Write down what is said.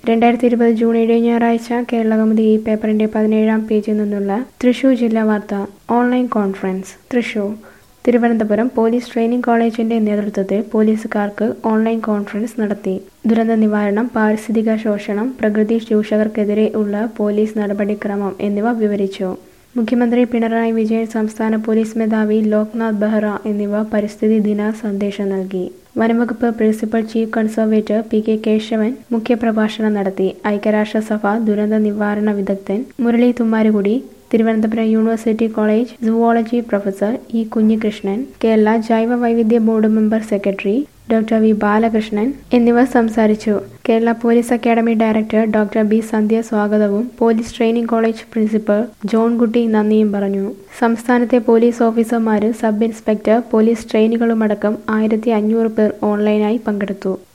രണ്ടായിരത്തി ഇരുപത് ജൂൺ ഏഴ് ഞായറാഴ്ച കേരളകൗമുദി ഈ പേപ്പറിന്റെ പതിനേഴാം പേജിൽ നിന്നുള്ള തൃശൂർ ജില്ലാ വാർത്ത online conference Thrissur Thiruvananthapuram police training കോളേജിന്റെ നേതൃത്വത്തിൽ പോലീസുകാർക്ക് ഓൺലൈൻ കോൺഫറൻസ് നടത്തി ദുരന്ത നിവാരണം പാരിസ്ഥിതിക ശോഷണം പ്രകൃതി ചൂഷകർക്കെതിരെ ഉള്ള പോലീസ് നടപടിക്രമം എന്നിവ വിവരിച്ചു മുഖ്യമന്ത്രി പിണറായി വിജയൻ സംസ്ഥാന പോലീസ് മേധാവി ലോക്നാഥ് ബെഹ്റ എന്നിവ പരിസ്ഥിതി ദിന സന്ദേശം നൽകി വനംവകുപ്പ് principal chief conservator P K Kesavan മുഖ്യപ്രഭാഷണം നടത്തി ഐക്യരാഷ്ട്രസഭ ദുരന്ത നിവാരണ വിദഗ്ധൻ Murali Thummarukudy Thiruvananthapuram university college zoology professor E Kunhikrishnan Kerala ജൈവ വൈവിധ്യ board member secretary doctor V Balakrishnan എന്നിവർ സംസാരിച്ചു Kerala police academy director doctor B Sandhya സ്വാഗതവും police training college principal John Kutty നന്ദിയും പറഞ്ഞു സംസ്ഥാനത്തെ പോലീസ് ഓഫീസർമാരും സബ് ഇൻസ്പെക്ടർ പോലീസ് ട്രെയിനികളുമടക്കം ആയിരത്തി അഞ്ഞൂറ് പേർ ഓൺലൈനായി പങ്കെടുത്തു